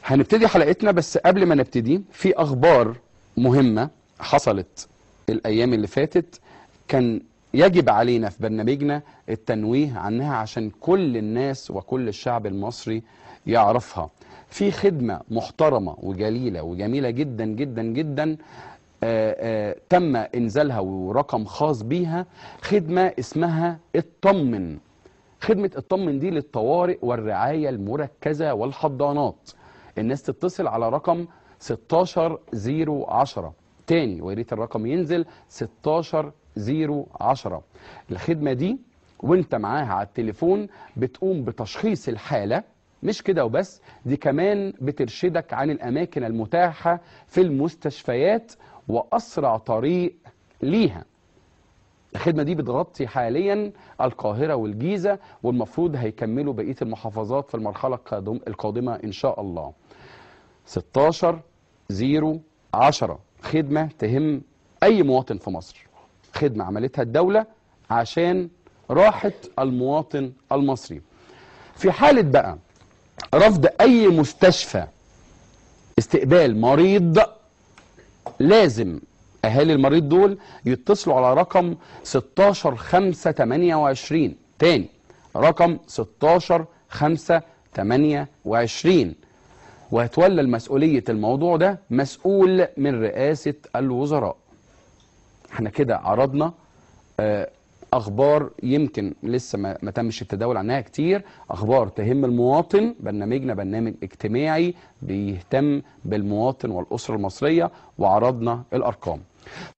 هنبتدي حلقتنا بس قبل ما نبتدي في اخبار مهمه حصلت الايام اللي فاتت كان يجب علينا في برنامجنا التنويه عنها عشان كل الناس وكل الشعب المصري يعرفها في خدمه محترمه وجليله وجميله جدا جدا جدا آآ آآ تم انزالها ورقم خاص بيها خدمه اسمها اطمن خدمه اطمن دي للطوارئ والرعايه المركزه والحضانات الناس تتصل على رقم 16010 تاني ويا ريت الرقم ينزل 16010 الخدمه دي وانت معاها على التليفون بتقوم بتشخيص الحاله مش كده وبس دي كمان بترشدك عن الاماكن المتاحه في المستشفيات واسرع طريق ليها الخدمه دي بتغطي حاليا القاهره والجيزه والمفروض هيكملوا بقيه المحافظات في المرحله القادم- القادمه ان شاء الله 16 0 10 خدمه تهم اي مواطن في مصر خدمه عملتها الدوله عشان راحه المواطن المصري في حاله بقى رفض اي مستشفى استقبال مريض لازم اهالي المريض دول يتصلوا على رقم 16 5 28 تاني رقم 16 5 28 وهتولى المسؤولية الموضوع ده مسؤول من رئاسة الوزراء احنا كده عرضنا آه، اخبار يمكن لسه ما ما تمش التداول عنها كتير اخبار تهم المواطن برنامجنا برنامج اجتماعي بيهتم بالمواطن والاسره المصريه وعرضنا الارقام